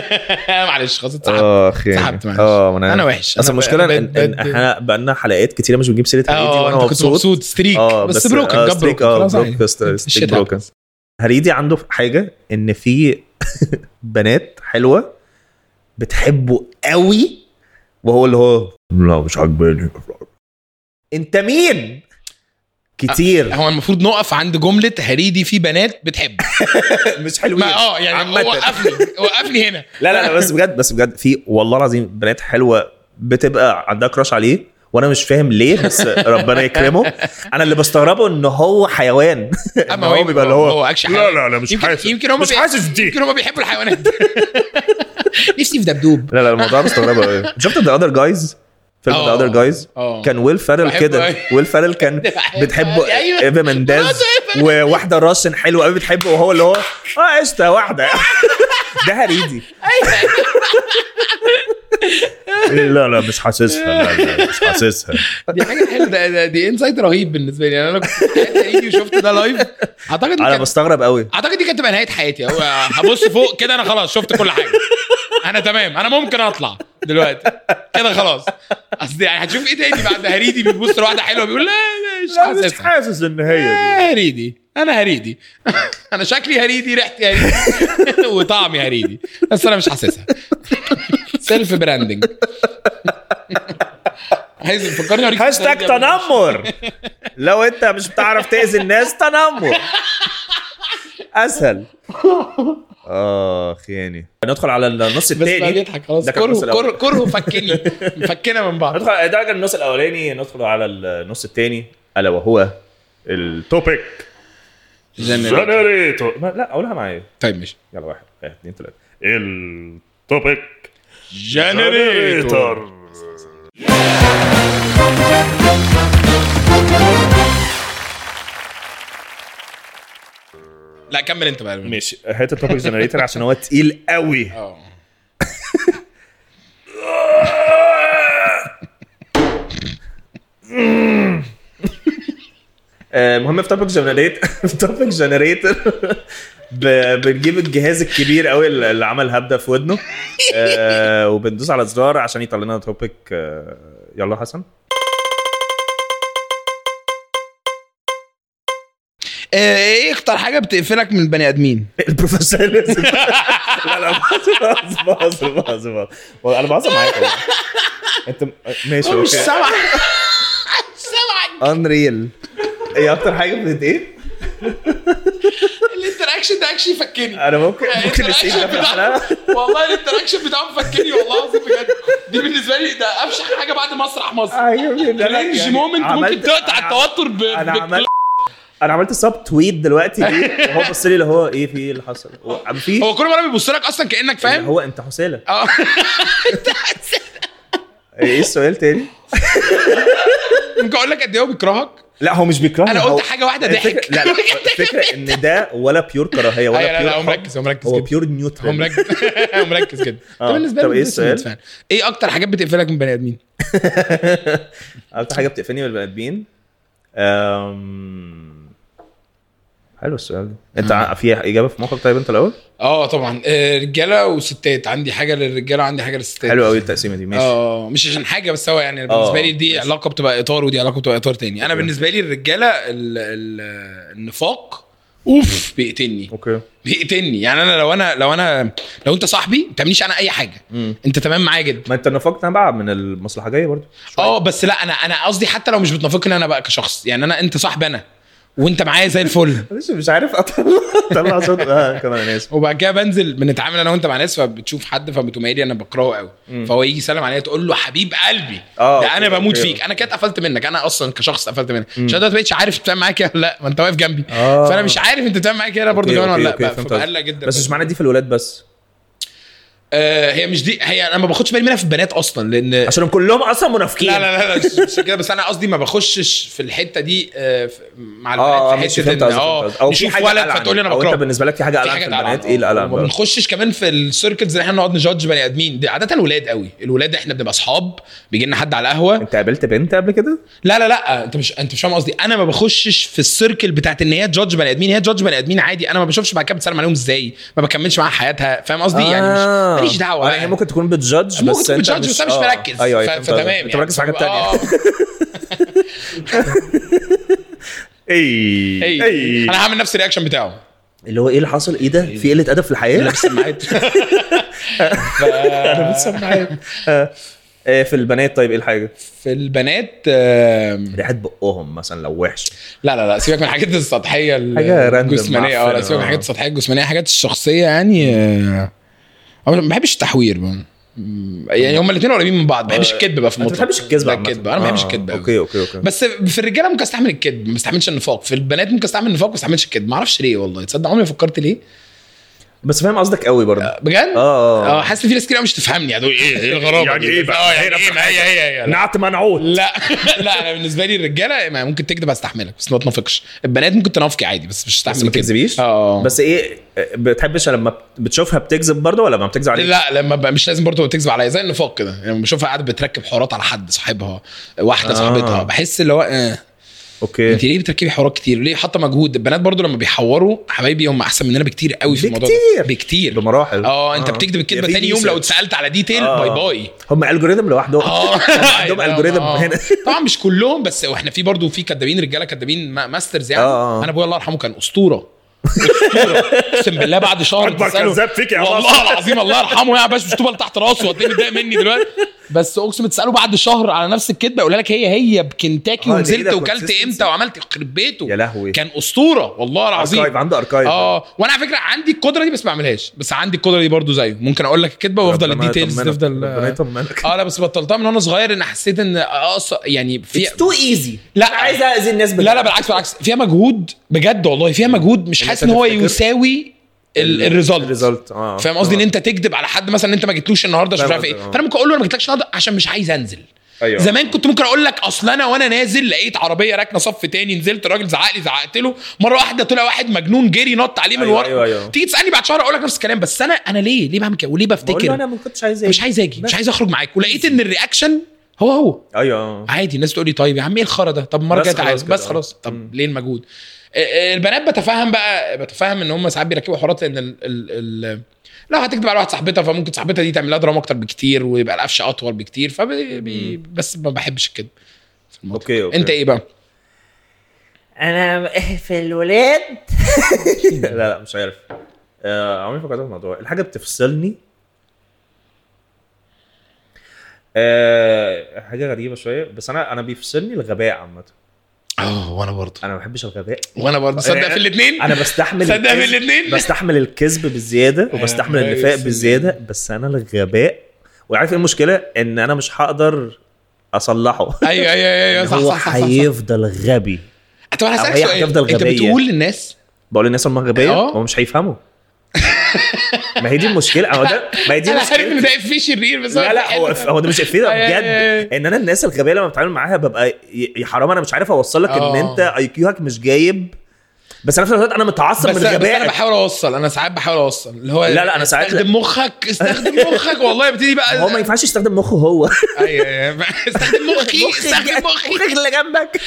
معلش خلاص اتسحبت اه اخي سحبت معلش. اه ما انا وحش اصل أنا ب- المشكله أنا ان بد- إن بد- احنا بقالنا حلقات كتيره مش بنجيب سيره هريدي اه وانا انت كنت مبسوط ستريك اه بس بروكن آه، جاب ستريك بروكن اه خلاص بروك عادي. ستريك الشيت بروكن happens. هريدي عنده حاجه ان في بنات حلوه بتحبه قوي وهو اللي هو لا مش عاجباني انت مين كتير هو المفروض نقف عند جمله هريدي في بنات بتحب مش حلوين ما اه يعني عامة. وقفني وقفني هنا لا لا لا بس بجد بس بجد في والله العظيم بنات حلوه بتبقى عندها كراش عليه وانا مش فاهم ليه بس ربنا يكرمه انا اللي بستغربه ان هو حيوان إن اما هو بيبقى اللي هو هو اكشن لا لا لا مش يمكن حاسس يمكن هم مش حاسس دي يمكن هم بيحبوا الحيوانات نفسي في دبدوب لا لا الموضوع مستغربه قوي شفت ذا اذر جايز فيلم ذا آه. اذر جايز آه. كان ويل فارل بحبه كده أوي. ويل فارل كان بحبه بتحبه أوي، أيوة. ايفا منداز برافو، إيفا. وواحده راسن حلوه قوي بتحبه وهو اللي هو اه قشطه واحده ده هريدي لا لا مش حاسسها لا لا مش حاسسها دي حاجه حلوه ده, ده دي انسايت رهيب بالنسبه لي يعني انا كنت في الحتة دي وشفت ده لايف اعتقد دي انا كانت بستغرب قوي اعتقد دي كانت تبقى نهايه حياتي هو هبص فوق كده انا خلاص شفت كل حاجه انا تمام انا ممكن اطلع دلوقتي كده خلاص اصل يعني هتشوف ايه تاني بعد هريدي بيبص لواحده حلوه بيقول لا لا مش لا مش حاسسها حاسس ان هي دي آه، هريدي انا هريدي انا شكلي هريدي ريحتي هريدي وطعمي هريدي بس انا مش حاسسها سيلف براندنج عايز فكرني اوريك هاشتاج تنمر لو انت مش بتعرف تاذي الناس تنمر اسهل اخ يعني ندخل على النص بس بقى الثاني بيضحك خلاص ده كان النص كره الأول. كره كره فكني فكنا من بعض ندخل ده كان النص الاولاني ندخل على النص الثاني الا وهو التوبيك جنريتور لا قولها معايا طيب ماشي يلا واحد واحد اثنين ثلاثة التوبيك جنريتور لا كمل انت بقى ماشي هات التوبيك جنريتور عشان هو تقيل قوي اه آه، المهم في توبيك جنريت في توبيك جنريتور بنجيب الجهاز الكبير قوي اللي عمل هبده في ودنه آه، وبندوس على زرار عشان يطلع لنا توبيك آه، يلا حسن ايه اكتر حاجه بتقفلك من البني ادمين البروفيشناليزم لا لا بهزر بهزر بهزر بهزر انا بهزر معاك والله. انت ماشي مش اوكي سامع مش سامعك انريل ايه اكتر حاجه بت ايه الانتراكشن ده اكشلي فكني انا ممكن ممكن نسيب ده في الحلقه والله الانتراكشن بتاعه مفكني والله العظيم بجد دي بالنسبه لي ده افشخ حاجه بعد مسرح مصر ايوه كرنج مومنت ممكن تقطع التوتر ب انا ب- عملت انا عملت سب تويت دلوقتي ليه وهو بص لي اللي هو ايه في ايه اللي حصل هو في هو كل مره بيبص لك اصلا كانك فاهم هو انت حسالة اه ايه السؤال تاني ممكن اقول لك قد ايه هو بيكرهك لا هو مش بيكرهني انا هو- قلت حاجه واحده ضحك الفكرة لا لا الفكره ان ده ولا بيور كراهيه ولا أيوة، لا بيور لا هو حب. مركز هو مركز هو جدا بيور هو نيوترال مركز هو مركز جدا آه. ده بالنسبه طب لي إيه business السؤال؟ فعلا. ايه اكتر حاجات بتقفلك من بني ادمين اكتر حاجه بتقفلني من البني ادمين أم... حلو السؤال ده انت ع- في اجابه في مخك طيب انت الاول اه طبعا آه، رجاله وستات عندي حاجه للرجاله وعندي حاجه للستات حلو قوي التقسيمه دي ماشي اه مش عشان حاجه بس هو يعني بالنسبه آه، لي دي ماشي. علاقه بتبقى اطار ودي علاقه بتبقى اطار تاني انا أوكي. بالنسبه لي الرجاله ال ال النفاق اوف بيقتلني اوكي بيقتلني يعني انا لو انا لو انا لو انت صاحبي ما تعمليش انا اي حاجه مم. انت تمام معايا جدا ما انت نفقت بقى من المصلحجيه برضو شوية. اه بس لا انا انا قصدي حتى لو مش بتنافقني انا بقى كشخص يعني انا انت صاحبي انا وانت معايا زي الفل معلش مش عارف اطلع اطلع صوت اه كمان انا اسف وبعد كده بنزل بنتعامل انا وانت مع ناس فبتشوف حد فبتقوم قايل لي انا بكرهه قوي فهو يجي يسلم عليا تقول له حبيب قلبي آه، ده انا أوكي، بموت أوكي. فيك انا كده اتقفلت منك انا اصلا كشخص اتقفلت منك عشان دلوقتي بقيتش عارف تتفاهم معاك ولا لا ما انت واقف جنبي آه. فانا مش عارف انت تتفاهم معايا كده برضه أوكي، كمان ولا أوكي، لا أوكي، فهمت فبقلق جدا بس مش معنى دي في الولاد بس آه هي مش دي هي انا ما باخدش بالي منها في البنات اصلا لان عشان كلهم اصلا منافقين لا لا لا, لا مش- مش كده بس انا قصدي ما بخشش في الحته دي آه، في- مع البنات اه في ماشي حته فهمت ان قصدك، اه فهمت قصدك. او في نشوف حاجه ولد قلعن. فتقول لي انا او انت بكرهه بالنسبه لك في حاجه في قلعن حاجه في تعبان. البنات ايه اللي وما قلعن بقى؟ بنخشش كمان في السيركلز اللي احنا نقعد نجادج بني ادمين دي عاده الولاد قوي الولاد احنا بنبقى اصحاب بيجي لنا حد على القهوه انت قابلت بنت قبل كده؟ لا لا لا انت مش انت مش فاهم قصدي انا ما بخشش في السيركل بتاعت ان هي تجادج بني ادمين هي تجادج بني ادمين عادي انا ما بشوفش بعد كده بتسلم عليهم ازاي ما بكملش معاها حياتها فاهم قصدي يعني آه. مش ماليش دعوه يعني هي ممكن تكون بتجادج ممكن بس تكون انت بتجادج بس انا مش آه. مركز ايوه ف- ايوه فهمت فتمام قصدك. انت مركز في حاجات تانية آه. اي اي انا هعمل نفس الرياكشن بتاعه اللي هو ايه اللي حصل؟ ايه ده؟ في قله ادب في الحياه؟ لابس سماعات انا بتسمعها آه، في البنات طيب ايه الحاجه؟ في البنات آم، ريحه بقهم مثلا لو وحشه لا لا لا سيبك من الحاجات السطحيه حاجة random الجسمانيه اه لا معفنة، سيبك من آه. الحاجات السطحيه الجسمانيه حاجات الشخصيه يعني آه، أنا ما بحبش التحوير بقى. يعني هما الاثنين قريبين من بعض ما بحبش الكذب بقى في انت ما المطلق بتحبش الكذب لا عامة. الكذب انا ما بحبش آه، الكذب أوي. اوكي اوكي اوكي بس في الرجاله ممكن استحمل الكذب ما استحملش النفاق في البنات ممكن استحمل النفاق ما استحملش الكذب ما اعرفش ليه والله تصدق عمري ما فكرت ليه بس فاهم قصدك قوي برضه بجد اه اه حاسس ان في ناس كتير قوي مش تفهمني هتقول ايه ايه الغرابه يعني دي؟ إيه بقى؟ اه يعني هي نفس ايه ما هي هي هي لا. نعت منعوت لا لا انا بالنسبه لي الرجاله ما ممكن تكذب استحملك بس ما تنافقش البنات ممكن تنافقي عادي بس مش بس هستحمل ما الكذب. تكذبيش اه بس ايه بتحبش لما بتشوفها بتكذب برضه ولا لما بتكذب عليك؟ لا لما بقى مش لازم برضه تكذب عليا زي النفاق كده يعني لما بشوفها قاعده بتركب حوارات على حد صاحبها واحده آه. صاحبتها بحس اللي هو آه. اوكي انت ليه بتركبي حوارات كتير ليه حاطه مجهود البنات برضو لما بيحوروا حبايبي هم احسن مننا بكتير قوي في الموضوع بكتير. ده بكتير بمراحل اه انت بتكذب الكذبه في تاني يوم لو research. اتسالت على ديتيل آه. باي باي هم الجوريزم لوحدهم اه عندهم أيوة، الجوريزم آه. هنا طبعا مش كلهم بس واحنا في برضو في كدابين رجاله كدابين ما- ماسترز يعني آه، آه. انا ابويا الله يرحمه كان اسطوره اسطوره اقسم بالله بعد شهر أكبر تسأله- كذاب فيك يا والله مصر. العظيم الله يرحمه يا باش مش طوبه تحت راسه وهتلاقيه متضايق مني دلوقتي بس اقسم تساله بعد شهر على نفس الكدبه يقولها لك هي هي بكنتاكي آه، ده ونزلت إيه ده وكلت consistency؟ امتى وعملت يخرب بيته يا لهوي كان اسطوره والله العظيم اركايف عنده اركايف اه وانا على فكره عندي القدره دي بس ما بعملهاش بس عندي القدره دي برضو زيه ممكن اقول لك الكدبه وافضل ربنا الديتيلز يطمنك. تفضل ربنا يطمنك اه لا بس بطلتها من وانا صغير ان حسيت ان أقص... يعني في تو ايزي لا. عايز اذي الناس لا لا بالعكس بالعكس فيها مجهود بجد والله فيها مجهود مش إن حاسس أنت ان هو تفتكر يساوي ال- الريزلت الريزلت اه فاهم قصدي ان انت تكذب على حد مثلا ان انت ما جيتلوش النهارده عشان مش فاهم عارف ايه قصدك، آه. فانا ممكن اقول له انا ما جيتلكش النهارده عشان مش عايز انزل ايوه زمان كنت ممكن اقول لك اصل انا وانا نازل لقيت عربيه راكنه صف تاني نزلت الراجل زعق لي زعقت له مره واحده طلع واحد مجنون جري نط عليه من أيوة، ورا أيوة، أيوة. تيجي تسالني بعد شهر اقول لك نفس الكلام بس انا انا ليه ليه بعمل كده وليه بقول له بفتكر انا ما كنتش عايز مش عايز اجي مش عايز اخرج معاك ولقيت ان الرياكشن هو هو ايوه آه. عادي الناس تقول لي طيب يا عم ايه الخرا ده طب المره بس الجايه تعالى خلاص كده، بس آه. خلاص طب ليه المجهود آه، آه، البنات بتفهم بقى بتفهم ان هم ساعات بيركبوا حوارات لان ال ال ال لو هتكذب على واحد صاحبتها فممكن صاحبتها دي تعمل لها دراما اكتر بكتير ويبقى القفش اطول بكتير فبي بي بس ما بحبش الكذب في الموضوع. اوكي اوكي انت ايه بقى؟ انا في الولاد لا لا مش عارف آه عمري ما فكرت في الموضوع الحاجه بتفصلني آه حاجه غريبه شويه بس انا انا بيفصلني الغباء عامه اه وانا برضه انا ما بحبش الغباء وانا برضه صدق في الاثنين انا بستحمل صدق في الكذب- الاثنين بستحمل الكذب بالزياده وبستحمل أيوة، النفاق كويس. بالزياده بس انا الغباء وعارف ايه المشكله ان انا مش هقدر اصلحه ايوه ايوه ايوه إن صح هو صح صح, صح, صح. هيفضل غبي طب انا أو هسالك هي سؤال هتفضل انت غبية. بتقول للناس بقول للناس هم غبيه آه. هم مش هيفهموا ما هي دي المشكله هو ده ما هي دي انا عارف المشكله ان ده في شرير بس لا لا هو هو ده مش افيه ده أيوة، أيوة، أيوة. بجد ان انا الناس الغبيه لما بتعامل معاها ببقى ي- يا حرام انا مش عارف اوصل لك ان آه. انت اي كيوك مش جايب بس انا في نفس الوقت انا متعصب بس, من بس انا غبائك بحاول اوصل انا ساعات بحاول اوصل اللي هو لا، لا، أنا ساعات- استخدم مخك استخدم مخك والله ببتدي بقى هو ما ينفعش يستخدم مخه هو ايوه ايوه استخدم مخي استخدم مخي مخك اللي جنبك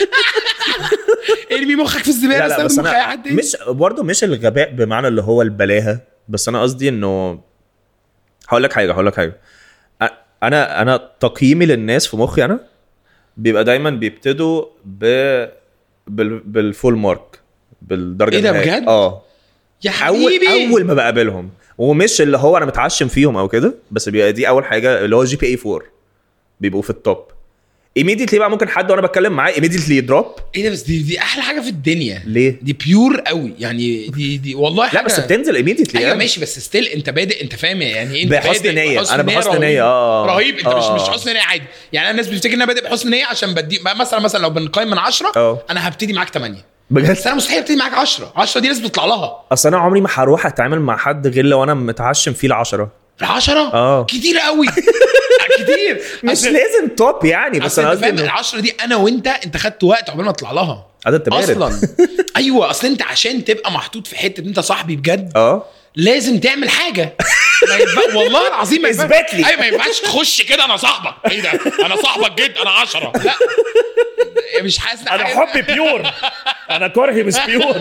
ارمي مخك في الزباله لا لا بس استخدم مخ اي انا حد تاني. مش برضه مش الغباء بمعنى اللي هو البلاهه بس انا قصدي انه هقول لك حاجه هقول لك حاجه أ- انا انا تقييمي للناس في مخي انا بيبقى دايما بيبتدوا ب بال... بالفول مارك بالدرجه إيه ده النهائية. بجد؟ اه يا اول حبيبي اول ما بقابلهم ومش اللي هو انا متعشم فيهم او كده بس بيبقى دي اول حاجه اللي هو جي بي اي 4 بيبقوا في التوب ايميديتلي بقى ممكن حد وانا بتكلم معاه ايميديتلي يدروب ايه ده بس دي دي احلى حاجه في الدنيا ليه؟ دي بيور قوي يعني دي دي والله لا حاجة بس بتنزل ايميديتلي ايوه ماشي بس ستيل انت بادئ انت فاهم يعني إيه انت بحسن بادئ نية. أنا بحسن رهيب. نية، آه. رهيب انت آه. مش مش حسن نيه عادي يعني أنا الناس بتفتكر ان انا بادئ بحسن نيه عشان بدي مثلا مثلا لو بنقيم من 10 آه. انا هبتدي معاك 8 بجد بس انا مستحيل ابتدي معاك 10 10 دي ناس بتطلع لها اصل انا عمري ما هروح اتعامل مع حد غير لو انا متعشم فيه العشرة ال 10 آه. كتير قوي كتير مش أصل- لازم توب يعني بس اصل انا انت قصدي فاهم ال انه 10 دي انا وانت انت خدت وقت عقبال ما تطلع لها هذا انت بارد اصلا ايوه اصل انت عشان تبقى محطوط في حته انت صاحبي بجد اه لازم تعمل حاجه ما ينفع والله العظيم ما ينفع- اثبت لي. ايوه ما ينفعش تخش كده انا صاحبك ايه ده انا صاحبك جدا انا 10 لا مش حاسس انا حاجة. حبي بيور انا كرهي مش بيور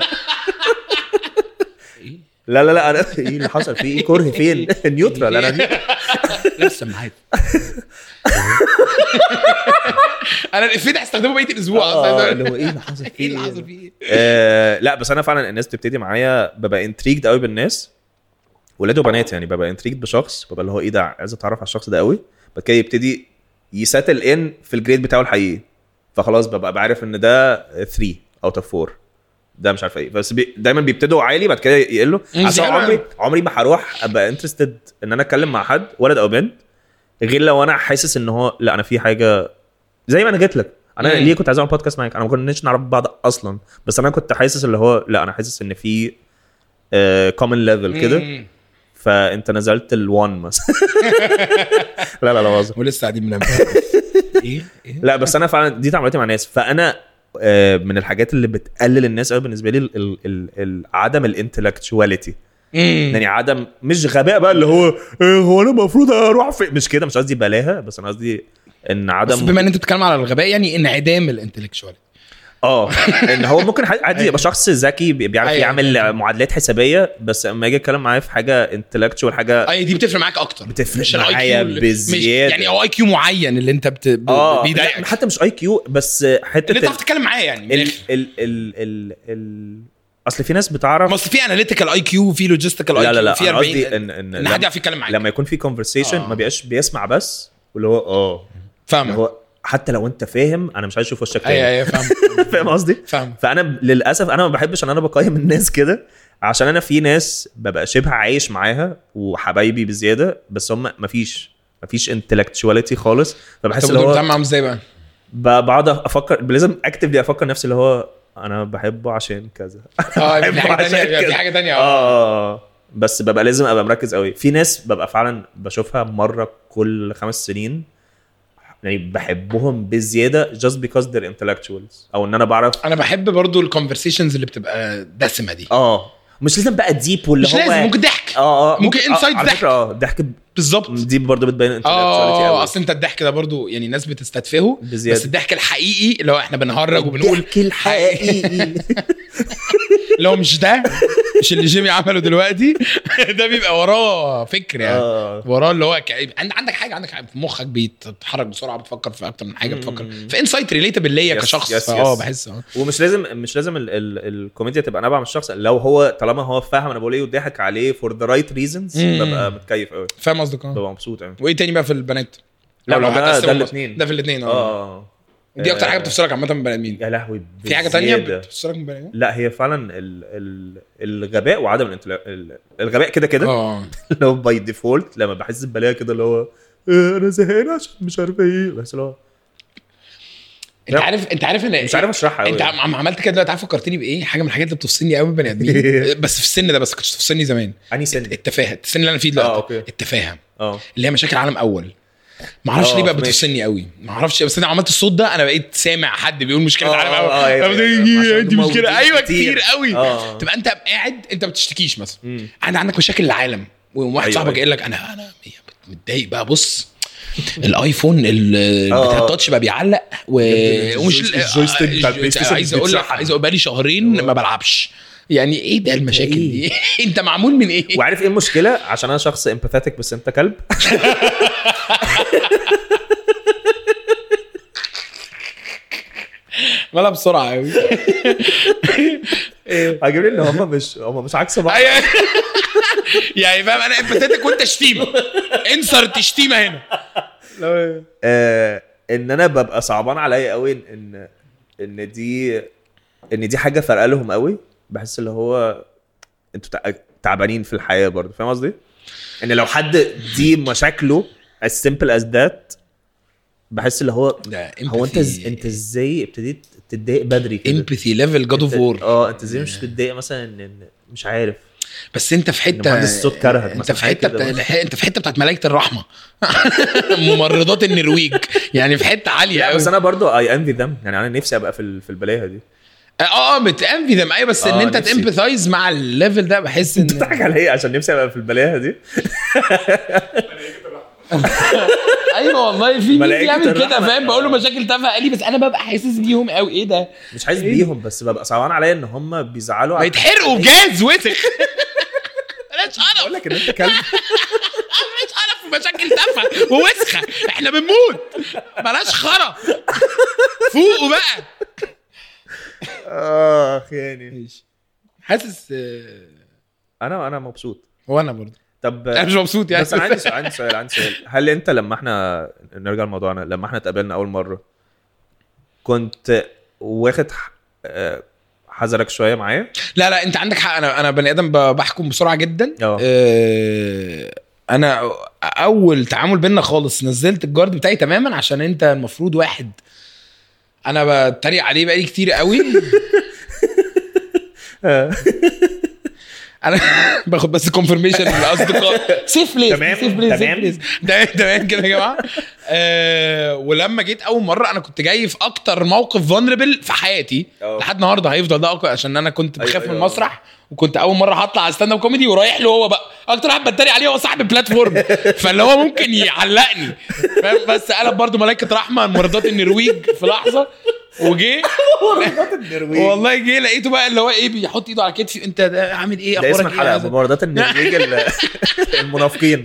لا لا لا انا ايه اللي حصل في ايه كره فين نيوترال انا دي لسه معاك انا الافيه ده هستخدمه بقيه الاسبوع آه، أصلاً. اللي هو ايه اللي حصل ايه فيه اللي حصل فيه آه، لا بس انا فعلا الناس بتبتدي معايا ببقى انتريجد قوي بالناس ولاد وبنات يعني ببقى انتريجد بشخص ببقى اللي هو ايه ده عايز اتعرف على الشخص ده قوي بعد كده يبتدي يساتل ان في الجريد بتاعه الحقيقي فخلاص ببقى بعرف ان ده 3 اوت اوف 4 ده مش عارف ايه بس بي دايما بيبتدوا عالي بعد كده يقلوا عشان زيادة. عمري عمري ما هروح ابقى انترستد ان انا اتكلم مع حد ولد او بنت غير لو انا حاسس ان هو لا انا في حاجه زي ما انا جيت لك انا مم. ليه كنت عايز اعمل بودكاست معاك انا ما كناش نعرف بعض اصلا بس انا كنت حاسس اللي هو لا انا حاسس ان في كومن ليفل كده مم. فانت نزلت ال1 مثلا لا لا لا بهزر ولسه قاعدين بنعمل ايه ايه لا بس انا فعلا دي تعاملاتي مع ناس فانا آه، من الحاجات اللي بتقلل الناس قوي بالنسبه لي ال- ال- ال- ال- عدم الانتلكتشواليتي مم. يعني عدم مش غباء بقى اللي هو إيه هو انا المفروض اروح في مش كده مش قصدي بلاها بس انا قصدي ان بس عدم بما ان انت بتتكلم على الغباء يعني انعدام الانتلكشوال اه ان هو ممكن ح- عادي يبقى شخص ذكي بي- بيعرف أيوة. يعمل معادلات حسابيه بس اما اجي اتكلم معاه في حاجه انتلكتشوال حاجه اي دي بتفرق معاك اكتر بتفرق مش ال IQ معايا اللي- بزيادة. مش يعني هو اي كيو معين اللي انت بت... ب- اه بيضايقك لا، حتى مش اي كيو بس حته اللي انت ال- تعرف تتكلم معاه يعني من ال الآخر. ال ال ال ال اصل في ناس بتعرف ما اصل في اناليتيكال اي كيو وفي لوجيستيكال اي لا كيو لا لا في انا 40 قصدي ان ان ان حد لما, يعرف يتكلم معاك لما يكون في كونفرسيشن آه. ما بيبقاش بيسمع بس واللي هو اه اللي فاهمك هو حتى لو انت فاهم انا مش عايز اشوف وشك ايوه تاني ايوه فاهم فاهم قصدي؟ فاهم فانا ب- للاسف انا ما بحبش ان انا بقيم الناس كده عشان انا في ناس ببقى شبه عايش معاها وحبايبي بزياده بس هم ما فيش ما فيش انتلكتشواليتي خالص فبحس طب اللي دول هو بتتعامل معاهم ازاي بقى؟ ب- بقعد افكر لازم اكتفلي افكر نفسي اللي هو انا بحبه عشان كذا اه يبقى في بحبه حاجه عشان ثانيه يبقى كده. في حاجه ثانيه اه آه، آه. بس ببقى لازم ابقى مركز قوي في ناس ببقى فعلا بشوفها مره كل خمس سنين يعني بحبهم بزياده just because they're intellectuals او ان انا بعرف انا بحب برضو الكونفرسيشنز اللي بتبقى دسمه دي اه مش لازم بقى ديب واللي مش هو لازم ممكن ضحك اه اه ممكن آه، inside على ضحك. فكره اه ضحك بالظبط دي برضه بتبين intellectuality اه قوي اصل انت الضحك ده برضو يعني الناس بتستدفهه بزيادة. بس الضحك الحقيقي اللي هو احنا بنهرج وبنقول الضحك الحقيقي اللي هو مش ده مش اللي جيمي عمله دلوقتي ده بيبقى وراه فكر يعني اه وراه اللي هو ك... عند- عندك حاجه عندك حاجه في مخك بيتحرك بسرعه بتفكر في اكتر من حاجه بتفكر في انسايت ريليتابل ليا يس، كشخص يس، اه يس. بحس اه ومش لازم مش لازم ال ال الكوميديا تبقى نابعه من الشخص لو هو طالما هو فاهم انا بقول ايه وضحك عليه فور ذا رايت ريزونز مم. ببقى متكيف قوي فاهم قصدك اه ببقى مبسوط قوي وايه تاني بقى في البنات؟ لا أو لو ما ده هتقسمهم ده بس. الاثنين ده في الاثنين اه اه دي اكتر آه، حاجه بتفصلك عامه من بني ادمين يا لهوي في حاجه تانية بزيادة. بتفصلك من بني ادمين؟ لا هي فعلا ال ال الغباء وعدم الانتلا... ال- الغباء كده كده اه اللي هو باي ديفولت لما بحس ببلايا كده اللي هو آه، انا زهقان عشان مش عارف ايه بس اللي هو انت لا. عارف انت عارف ان مش عارف اشرحها قوي انت عم عملت كده دلوقتي عارف فكرتني بايه؟ حاجه من الحاجات اللي بتفصلني قوي من بني ادمين بس في السن ده بس كنتش تفصلني زمان انهي سن التفاهه السن اللي انا فيه دلوقتي اه اوكي التفاهه اه اللي هي مشاكل عالم اول ما اعرفش اه، ليه بقى ماشي. بتفصلني قوي ما اعرفش بس انا عملت الصوت ده انا بقيت سامع حد بيقول مشكله اه، عالم اه، اول اه، ايوه، أبدأ ايوه، يجي عشان عندي موجودين مشكله ايوه كتير. كتير قوي اه. تبقى انت قاعد انت ما بتشتكيش مثلا مم. قاعد عندك مشاكل العالم وواحد ايوه، صاحبك ايوه. قايل لك انا انا متضايق بقى بص الايفون ال- اه. بتاع التاتش بقى بيعلق و... ومش الجويستيك- الجويستيك بتاع البلاي ستيشن عايز اقول لك بيتشحن. عايز اقول بقالي شهرين ما بلعبش يعني ايه ده المشاكل دي انت معمول من ايه وعارف ايه المشكله عشان انا شخص امباثيتك بس انت كلب مالها بسرعه قوي عاجبني ان هم مش هم مش عكس بعض أيوة. يعني فاهم انا امباثيتك وانت شتيمه انسرت شتيمه هنا آه ان انا ببقى صعبان عليا قوي ان ان ان دي ان دي حاجه فارقه لهم قوي بحس اللي هو انتوا تع- تعبانين في الحياه برضه فاهم قصدي؟ ان لو حد دي مشاكله as simple as that بحس اللي هو ده هو انت إز- انت ازاي ابتديت تتضايق بدري كده امباثي ليفل جاد اوف انت- وور اه انت ازاي مش بتتضايق مثلا ان إن- مش عارف بس انت في إن حته مهندس الصوت كرهك انت مثلا، في حاجة حته كده. بتا... انت في حته بتاعت ملائكه الرحمه ممرضات النرويج يعني في حته عاليه لا قوي بس انا برضو اي انفي ذم يعني انا نفسي ابقى في ال- في البلايه دي اه اه بتانفي ذم ايوه بس ان اه، انت نفسي. تمبثايز مع الليفل ده بحس ان بتضحك على ايه عشان نفسي ابقى في البلايه دي ايوه والله في مين ملائكة بيعمل كده الرحمة. فاهم بقول له مشاكل تافهه قال لي بس انا ببقى حاسس بيهم قوي ايه ده مش حاسس بيهم بس ببقى صعبان عليا ان هم بيزعلوا ما على- يتحرقوا بجاز وسخ بلاش بقول قرف لك ان انت كلب بلاش قرف ومشاكل تافهه ووسخه احنا بنموت بلاش خرا فوقوا بقى اخ يعني حاسس آه، انا انا مبسوط وانا برضه طب انا مش مبسوط يعني بس انا عندي سؤال عندي سؤال عندي سؤال هل انت لما احنا نرجع لموضوعنا لما احنا اتقابلنا اول مره كنت واخد ح- آه، حذرك شويه معايا لا لا انت عندك حق انا انا بني ادم ب- بحكم بسرعه جدا اه. آه، انا اول تعامل بينا خالص نزلت الجارد بتاعي تماما عشان انت المفروض واحد انا بتريق عليه بقالي كتير قوي انا باخد بس كونفرميشن من الاصدقاء سيف بليز تمام، سيف بليز سيف تمام. بليز تمام تمام كده يا جماعه آه ولما جيت اول مره انا كنت جاي في اكتر موقف فولنربل في حياتي أه. لحد النهارده هيفضل ده أكتر عشان انا كنت أيوة، بخاف من أيوة. المسرح وكنت اول مره هطلع على ستاند اب كوميدي ورايح له هو بقى اكتر واحد بتريق عليه هو صاحب البلاتفورم فاللي هو ممكن يعلقني فاهم بس قلب برضه ملائكه رحمه ممرضات النرويج في لحظه وجه والله جه لقيته بقى اللي هو ايه بيحط ايده على كتفي انت ده عامل ايه ده اسم اخبارك ايه يا الحلقه هذا؟ ممرضات النرويج ال- المنافقين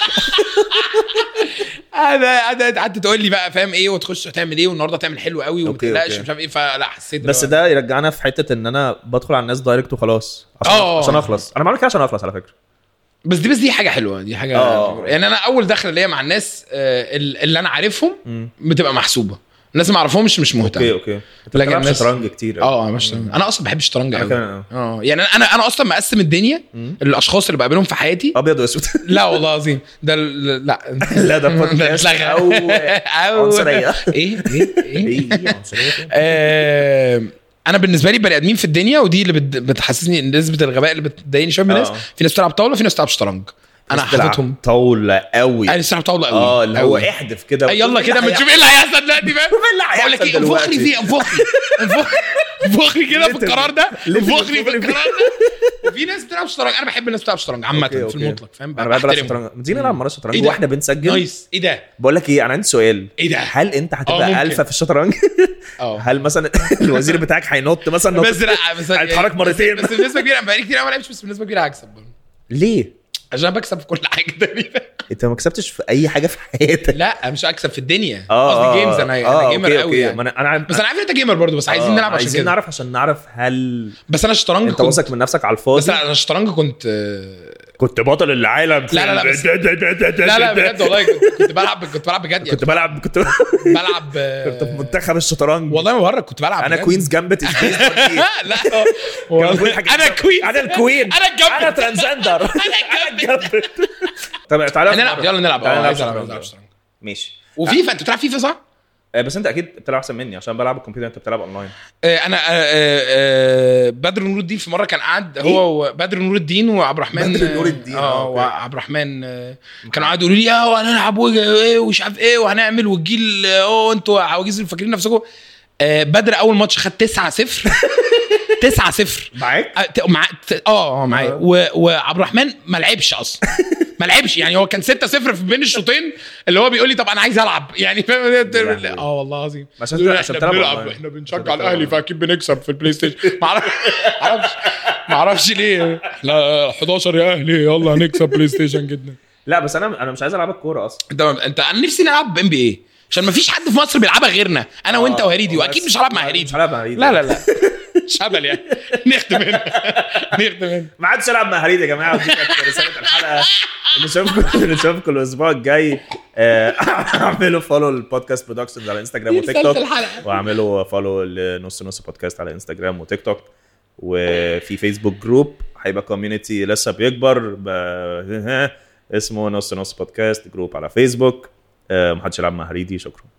هذا هذا قعدت تقول لي بقى فاهم ايه وتخش تعمل ايه والنهارده تعمل حلو قوي وما أوكي، تقلقش أوكي. مش عارف ايه فلا حسيت بس اللي هو- ده يرجعنا في حته ان انا بدخل على الناس دايركت وخلاص عشان آه. عشان اخلص انا بعمل كده عشان اخلص على فكره بس دي بس دي حاجه حلوه دي حاجه آه. يعني انا اول دخله ليا مع الناس آه، اللي انا عارفهم مم. بتبقى محسوبه الناس ما اعرفهمش مش مهتم اوكي اوكي انت لكن بتلعب الناس- شطرنج كتير اه مش انا اصلا بحب الشطرنج أنا قوي كمان، اه يعني انا انا اصلا مقسم الدنيا مم. الاشخاص اللي بقابلهم في حياتي ابيض واسود لا والله العظيم ده ال- لا لا ده بودكاست اتلغى. او أو- عنصريه ايه ايه ايه ايه عنصريه فين؟ آه، انا بالنسبه لي بني ادمين في الدنيا ودي اللي بت- بتحسسني ان نسبه الغباء اللي بتضايقني شويه من الناس آه. في ناس بتلعب طاوله في ناس بتلعب شطرنج انا بس بتلعب حاططهم طاوله قوي انا بتلعب طاوله قوي اه اللي هو قوي. احدف كده أي يلا كده ما تشوف ايه اللي هيحصل دلوقتي فاهم شوف اللي بقول لك هيحصل ايه انفخ لي دلوقتي. فيه انفخ لي انفخ انفخ لي كده في Literally. القرار ده Literally انفخ لي انفخ في لي فيه. القرار ده في ناس بتلعب شطرنج انا بحب الناس بتلعب شطرنج عامه أوكي، في أوكي. المطلق فاهم انا بحب العب بحترمهم. شطرنج ما تيجي نلعب مره شطرنج إيه ده؟ واحده بنسجل نايس ايه ده بقول لك ايه انا عندي سؤال ايه ده هل انت آه، هتبقى ممكن. الفا في الشطرنج اه هل مثلا الوزير بتاعك هينط مثلا نط بس لا بس هيتحرك بس- مرتين. بس بنسبه كبيره انا بقالي كتير قوي ما لعبتش بس بنسبه كبيره هكسب برضه. ليه عشان أنا بكسب في كل حاجه تقريبا انت ما كسبتش في اي حاجه في حياتك لا مش هكسب في الدنيا اه قصدي جيمز انا انا جيمر أوكي، قوي أوكي. يعني ما انا انا عارف- بس انا عارف ان انت جيمر برضه بس عايزين آه، نلعب عشان عايزين كده نعرف عشان نعرف هل بس انا الشطرنج انت كنت واثق من نفسك على بس الفاضي لا انا الشطرنج كنت آه، كنت بطل العالم لا، لا، لا، بس- لا لا بجد والله كنت, كنت بلعب كنت بلعب بجد كنت يعني بلعب كنت بلعب آه، كنت في منتخب الشطرنج والله ما بهرج كنت بلعب انا بجد. كوينز جامبت لا والله انا كوين انا الكوين انا الجنب انا ترانسجندر انا الجنب طب تعالى نلعب يلا نلعب تعالى اه نلعب عايز العب شطرنج. عايز العب شطرنج ماشي وفيفا انت بتلعب فيفا صح؟ آه، بس انت اكيد بتلعب احسن مني عشان بلعب الكمبيوتر انت بتلعب اونلاين آه، انا آه، آه، آه، بدر نور الدين في مره كان قاعد هو بدر نور الدين وعبد الرحمن بدر نور الدين، اه آه، أوكي. وعبد الرحمن آه، كانوا قاعدوا يقولوا لي اه هنلعب وايه ومش عارف ايه وهنعمل والجيل اه انتوا عواجيز اللي فاكرين نفسكم آه، بدر اول ماتش خد 9 0 9 0 معاك آه، ت- مع ت- اه اه معايا آه. و- وعبد الرحمن ما لعبش اصلا ما لعبش يعني هو كان 6 0 في بين الشوطين اللي هو بيقول لي طب انا عايز العب يعني فاهم لهوي. اه والله العظيم عشان يقول لي عشان احنا تلعب بنلعب أونلاين. احنا عشان بنشجع تلعب الاهلي أونلاين. فاكيد بنكسب في البلاي ستيشن ما اعرفش ما اعرفش ما اعرفش ليه احنا 11 يا اهلي يلا هنكسب بلاي ستيشن جدا لا بس انا انا مش عايز العب الكوره اصلا انت انت انا نفسي نلعب ام بي اي عشان ما فيش حد في مصر بيلعبها غيرنا انا وانت آه، وهريدي بس- واكيد مش هلعب مع مش هريدي هلعب مع هريدي لا لا لا مش هبل يعني نختم هنا نختم هنا ما عادش العب مع هريد يا جماعه ودي كانت رساله الحلقه نشوفكم نشوفكم الاسبوع الجاي آه، اعملوا فولو للبودكاست برودكشنز على انستجرام دي وتيك رسالة توك الحلقة. واعملوا فولو لنص نص بودكاست على انستجرام وتيك توك وفي فيسبوك جروب هيبقى كوميونتي لسه بيكبر ب- اسمه نص نص بودكاست جروب على فيسبوك آه، محدش يلعب مع هريدي شكرا